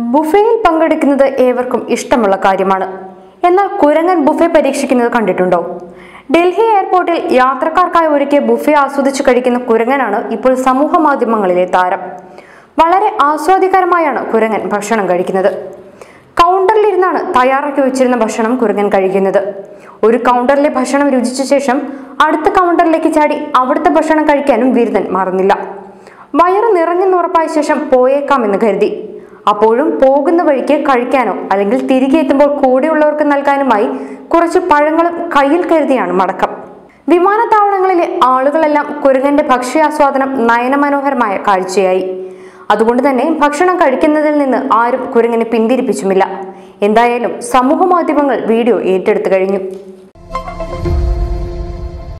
ബുഫേയിൽ പങ്കെടുക്കുന്നത് ഏവർക്കും ഇഷ്ടമുള്ള കാര്യമാണ് എന്നാൽ കുരങ്ങൻ ബുഫെ പരീക്ഷിക്കുന്നത് കണ്ടിട്ടുണ്ടോ ഡൽഹി എയർപോർട്ടിൽ യാത്രക്കാർക്കായി ഒരുക്കിയ ബുഫെ ആസ്വദിച്ചു കഴിക്കുന്ന കുരങ്ങനാണ് ഇപ്പോൾ സമൂഹ മാധ്യമങ്ങളിലെ താരം വളരെ ആസ്വാദികരമായാണ് കുരങ്ങൻ ഭക്ഷണം കഴിക്കുന്നത് കൗണ്ടറിലിരുന്നാണ് തയ്യാറാക്കി വെച്ചിരുന്ന ഭക്ഷണം കുരങ്ങൻ കഴിക്കുന്നത് ഒരു കൗണ്ടറിലെ ഭക്ഷണം രുചിച്ച ശേഷം അടുത്ത കൗണ്ടറിലേക്ക് ചാടി അവിടുത്തെ ഭക്ഷണം കഴിക്കാനും ബിരുദൻ മറന്നില്ല വയറ് നിറഞ്ഞെന്ന് ഉറപ്പായ ശേഷം പോയേക്കാമെന്ന് കരുതി അപ്പോഴും പോകുന്ന വഴിക്ക് കഴിക്കാനോ അല്ലെങ്കിൽ തിരികെ എത്തുമ്പോൾ കൂടെയുള്ളവർക്ക് നൽകാനുമായി കുറച്ച് പഴങ്ങളും കയ്യിൽ കരുതിയാണ് മടക്കം വിമാനത്താവളങ്ങളിലെ ആളുകളെല്ലാം കുരങ്ങന്റെ ഭക്ഷ്യാസ്വാദനം നയനമനോഹരമായ കാഴ്ചയായി അതുകൊണ്ട് തന്നെ ഭക്ഷണം കഴിക്കുന്നതിൽ നിന്ന് ആരും കുരങ്ങനെ പിന്തിരിപ്പിച്ചുമില്ല എന്തായാലും സമൂഹ മാധ്യമങ്ങൾ വീഡിയോ ഏറ്റെടുത്തു കഴിഞ്ഞു